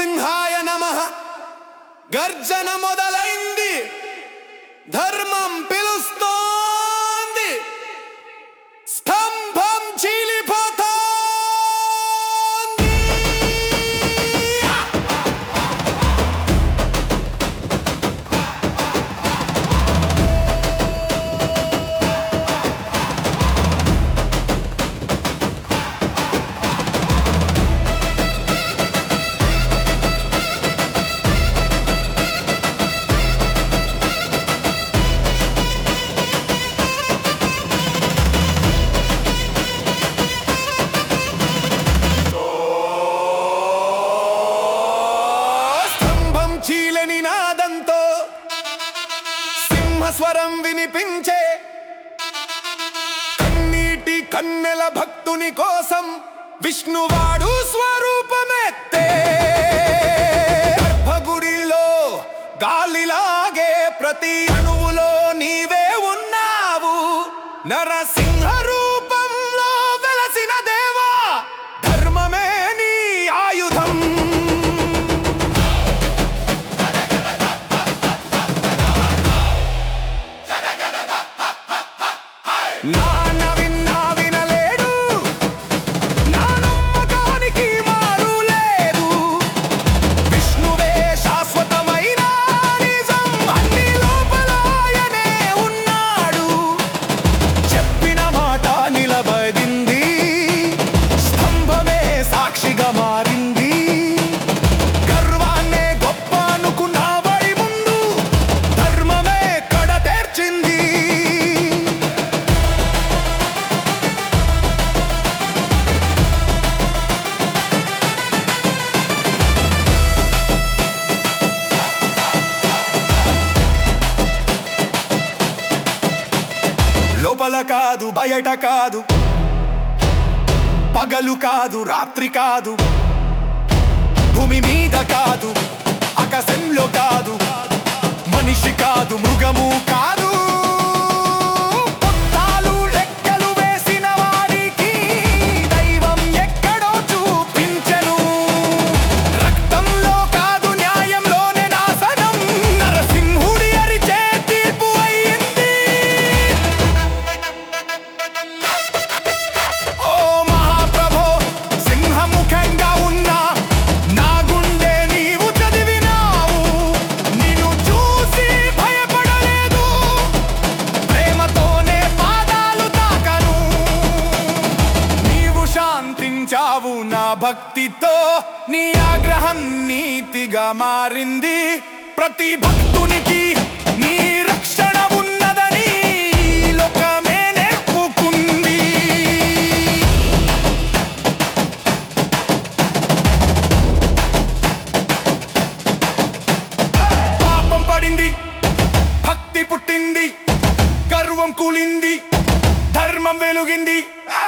నరసింహాయ నమ గర్జన మొదలైంది ధర్మం పిలుస్తోంది స్తంభం చీలిపోతోంది స్తంభం చీలని నాదంతో సింహస్వరం వినిపించే కన్నీటి కన్నెల భక్తుని కోసం విష్ణువాడు స్వరూపమెత్తే గర్భగుడిలో గాలిలాగే ప్రతి అణువులో నీవే ఉన్నావు నరసింహ రూపంలో వెలసిన దేవా ధర్మమే నీ ఆయుధం నాన్న విన్నా వినలేడు నా నమ్మకానికి మారు లేదు విష్ణువే శాశ్వతమైన నిజం అన్ని లోపల ఆయనే ఉన్నాడు చెప్పిన మాట నిలబడింది స్తంభమే సాక్షిగా మారింది గర్వాన్నే గొప్ప అనుకున్నావై ముందు ధర్మమే కడ తెర్చింది లోపల కాదు బయట కాదు పగలు కాదు రాత్రి కాదు భూమి మీద కాదు ఆకాశంలో కాదు మనిషి కాదు మృగము కాదు పొట్టాలు లెక్కలు వేసిన వారికి దైవం ఎక్కడో చూపించెను రక్తంలో కాదు న్యాయంలోనే నాశనం నరసింహుడి అరిచే తీర్పు అయ్యింది ఓ మహాప్రభో సింహముఖంగా ఉన్నా నా గుండె నీవు చదివినావు నిన్ను చూసి భయపడలేదు ప్రేమతోనే పాదాలు తాకను నీవు శాంతించావు నా భక్తితో నీ ఆగ్రహం నీతిగా మారింది ప్రతి భక్తునికి నీ రక్షణ ఉన్నదని ఈ లోకమే నేర్పుకుంది పాపం పడింది భక్తి పుట్టింది గర్వం కూలింది ధర్మం వెలుగింది ఆ!